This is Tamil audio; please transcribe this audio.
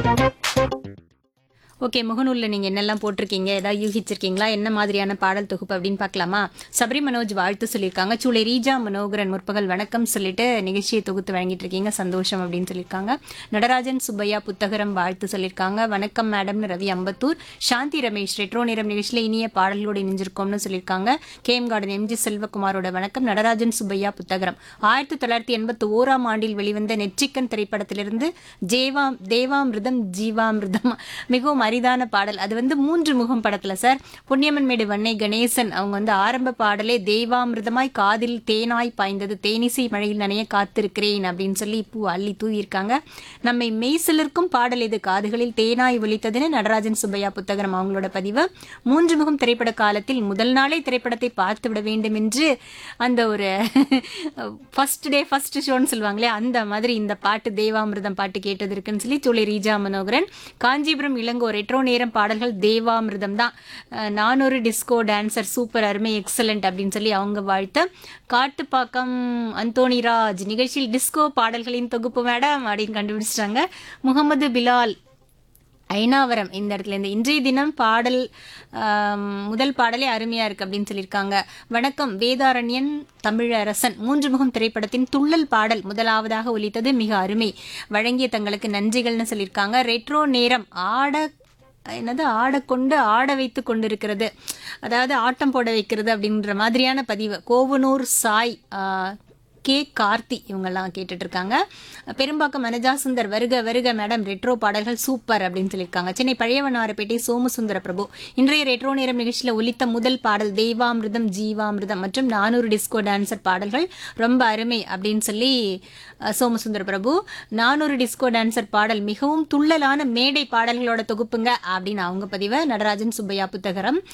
ஓகே முகநூலில் நீங்கள் என்னெல்லாம் போட்டிருக்கீங்க ஏதாவது யூகிச்சிருக்கீங்களா என்ன மாதிரியான பாடல் தொகுப்பு அப்படின்னு பார்க்கலாமா சபரி மனோஜ் வாழ்த்து சொல்லியிருக்காங்க சூளை ரீஜா மனோகரன் முற்பகல் வணக்கம் சொல்லிட்டு நிகழ்ச்சியை தொகுத்து வழங்கிட்டு இருக்கீங்க சந்தோஷம் அப்படின்னு சொல்லியிருக்காங்க நடராஜன் சுப்பையா புத்தகரம் வாழ்த்து சொல்லியிருக்காங்க வணக்கம் மேடம்னு ரவி அம்பத்தூர் சாந்தி ரமேஷ் ரெட்ரோ நிறம் நிகழ்ச்சியில் இனிய பாடல்களோடு இணைஞ்சிருக்கோம்னு சொல்லியிருக்காங்க கேஎம் கார்டன் எம்ஜி செல்வகுமாரோட வணக்கம் நடராஜன் சுப்பையா புத்தகரம் ஆயிரத்தி தொள்ளாயிரத்தி எண்பத்தி ஓராம் ஆண்டில் வெளிவந்த நெற்றிக்கன் திரைப்படத்திலிருந்து ஜேவாம் தேவாமிர்தம் ஜீவாமிர்தம் மிகவும் அரிதான பாடல் அது வந்து மூன்று முகம் படத்துல சார் புண்ணியமன் மேடு வன்னை கணேசன் அவங்க வந்து ஆரம்ப பாடலே தேவாமிர்தமாய் காதில் தேனாய் பாய்ந்தது தேனிசை மழையில் நனைய காத்திருக்கிறேன் அப்படின்னு சொல்லி பூ அள்ளி தூவியிருக்காங்க நம்மை மெய்சிலிருக்கும் பாடல் இது காதுகளில் தேனாய் ஒலித்ததுன்னு நடராஜன் சுப்பையா புத்தகரம் அவங்களோட பதிவு மூன்று முகம் திரைப்பட காலத்தில் முதல் நாளே திரைப்படத்தை பார்த்து விட வேண்டும் என்று அந்த ஒரு ஃபர்ஸ்ட் டே ஃபர்ஸ்ட் ஷோன்னு சொல்லுவாங்களே அந்த மாதிரி இந்த பாட்டு தேவாமிர்தம் பாட்டு கேட்டது இருக்குன்னு சொல்லி சொல்லி ரீஜா மனோகரன் காஞ்சிபுரம் இளங்கோ ரெட்ரோ நேரம் பாடல்கள் தேவாமிர்தம் தான் அஹ் நானொரு டிஸ்கோ டான்சர் சூப்பர் அருமை எக்ஸலண்ட் அப்படின்னு சொல்லி அவங்க வாழ்த்து காட்டுப்பாக்கம் அந்தோணிராஜ் நிகழ்ச்சியில் டிஸ்கோ பாடல்களின் தொகுப்பு மேடம் அப்படின்னு கண்டுபிடிச்சிட்டாங்க முகமது பிலால் ஐநாவரம் இந்த இடத்துல இந்த இன்றைய தினம் பாடல் ஆம், முதல் பாடலே அருமையா இருக்கு அப்படின்னு சொல்லியிருக்காங்க வணக்கம் வேதாரண்யன் தமிழரசன் மூன்று முகம் திரைப்படத்தின் துள்ளல் பாடல் முதலாவதாக ஒலித்தது மிக அருமை வழங்கிய தங்களுக்கு நன்றிகள்னு சொல்லியிருக்காங்க ரெட்ரோ நேரம் ஆட என்னது ஆடக்கொண்டு ஆட வைத்து கொண்டிருக்கிறது அதாவது ஆட்டம் போட வைக்கிறது அப்படின்ற மாதிரியான பதிவு கோவனூர் சாய் ஆ, கே கார்த்தி இவங்கெல்லாம் கேட்டுட்டு இருக்காங்க பெரும்பாக்கம் மனஜா சுந்தர் வருக வருக மேடம் ரெட்ரோ பாடல்கள் சூப்பர் அப்படின்னு சொல்லியிருக்காங்க சென்னை பழையவனாரப்பேட்டை சோமசுந்தர பிரபு இன்றைய ரெட்ரோ நேரம் நிகழ்ச்சியில் ஒலித்த முதல் பாடல் தெய்வாமிர்தம் ஜீவாமிர்தம் மற்றும் நானூறு டிஸ்கோ டான்சர் பாடல்கள் ரொம்ப அருமை அப்படின்னு சொல்லி அஹ், சோமசுந்தர பிரபு நானூறு டிஸ்கோ டான்சர் பாடல் மிகவும் துள்ளலான மேடை பாடல்களோட தொகுப்புங்க அப்படின்னு அவங்க பதிவு நடராஜன் சுப்பையா புத்தகரம்